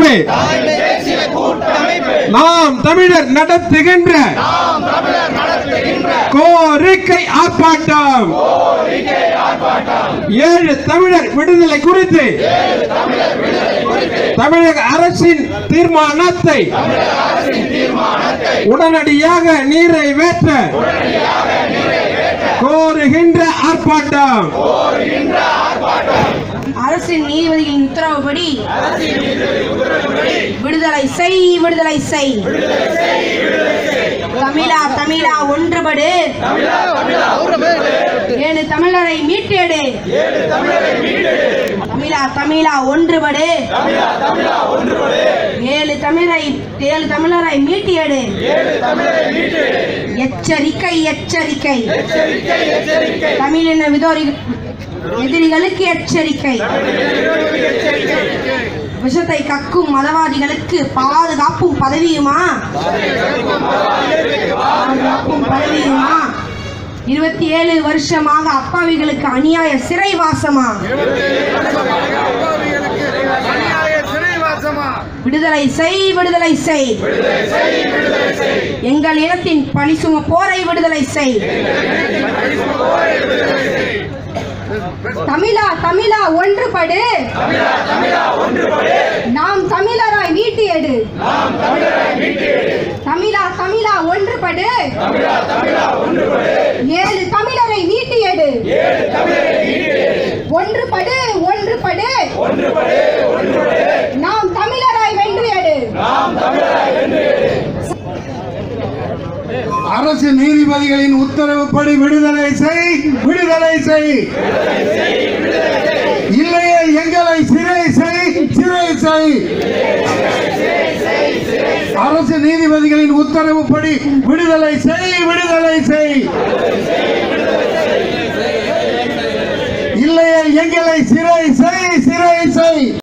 கூட்டமைப்பு நாம் தமிழர் நடத்துகின்ற கோரிக்கை ஆர்ப்பாட்டம் ஏழு தமிழர் விடுதலை குறித்து தமிழக அரசின் தீர்மானத்தை உடனடியாக நிறைவேற்ற கோருகின்ற ஆர்ப்பாட்டம் அரசின் நீதிபதிகளின் உத்தரவுப்படி விடுதலை செய் விடுதலை செய் தமிழா தமிழா ஒன்றுபடு ஏழு தமிழரை மீட்டேடு தமிழா தமிழா ஒன்றுபடு ஏழு தமிழரை ஏழு தமிழரை மீட்டியடு எச்சரிக்கை எச்சரிக்கை தமிழின விதோரி எதிரிகளுக்கு எச்சரிக்கை விஷத்தை கக்கும் மதவாதிகளுக்கு பாதுகாப்பும் பதவியுமா பாதுகாப்பும் பதவியுமா இருபத்தி ஏழு வருஷமாக அப்பாவிகளுக்கு அநியாய சிறைவாசமா விடுதலை செய் விடுதலை செய் எங்கள் இனத்தின் பழிசும போரை விடுதலை செய் தமிழா தமிழா ஒன்றுபடு நாம் தமிழராய் மீட்டியடு தமிழா தமிழா ஒன்றுபடு ஏழு தமிழரை மீட்டியடு ஒன்றுபடு ஒன்றுபடு நாம் தமிழராய் வென்றியடு அரசு நீதிபதிகளின் உத்தரவுப்படி விடுதலை செய் விடுதலை செய் இல்லையே எங்களை சிறை செய் சிறை செய் அரசு நீதிபதிகளின் உத்தரவுப்படி விடுதலை செய் விடுதலை செய் இல்லையே எங்களை சிறை செய் சிறை செய்